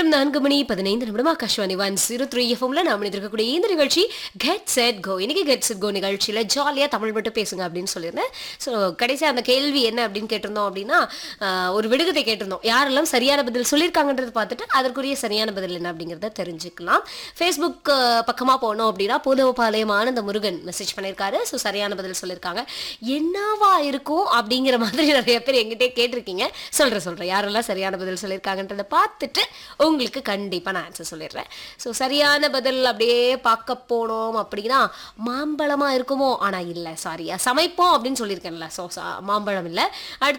நேரம் நான்கு மணி பதினைந்து நிமிடம் ஆகாஷ்வாணி ஒன் ஜீரோ த்ரீ எஃப்எம்ல நாம் இருக்கக்கூடிய இந்த நிகழ்ச்சி கெட் செட் கோ இன்னைக்கு கெட் செட் கோ நிகழ்ச்சியில் ஜாலியாக தமிழ் மட்டும் பேசுங்க அப்படின்னு சொல்லியிருந்தேன் ஸோ கடைசியாக அந்த கேள்வி என்ன அப்படின்னு கேட்டிருந்தோம் அப்படின்னா ஆஹ், ஒரு விடுகதை கேட்டிருந்தோம் யாரெல்லாம் சரியான பதில் சொல்லியிருக்காங்கன்றதை பார்த்துட்டு அதற்குரிய சரியான பதில் என்ன அப்படிங்கிறத தெரிஞ்சுக்கலாம் ஃபேஸ்புக் பக்கமாக போனோம் அப்படின்னா பூதவபாளையம் ஆனந்த முருகன் மெசேஜ் பண்ணியிருக்காரு ஸோ சரியான பதில் சொல்லியிருக்காங்க என்னவா இருக்கும் அப்படிங்கிற மாதிரி நிறைய பேர் எங்கிட்டே கேட்டிருக்கீங்க சொல்கிறேன் சொல்கிறேன் யாரெல்லாம் சரியான பதில் சொல்லியிருக்காங்கன்றதை பார்த்துட்டு உங்களுக்கு கண்டிப்பாக நான் ஆன்சர் சொல்லிடுறேன் ஸோ சரியான பதில் அப்படியே பார்க்க போனோம் அப்படின்னா மாம்பழமாக இருக்குமோ ஆனால் இல்லை சாரி சமைப்போம் அப்படின்னு சொல்லியிருக்கேன்ல ஸோ மாம்பழம் இல்லை அடுத்து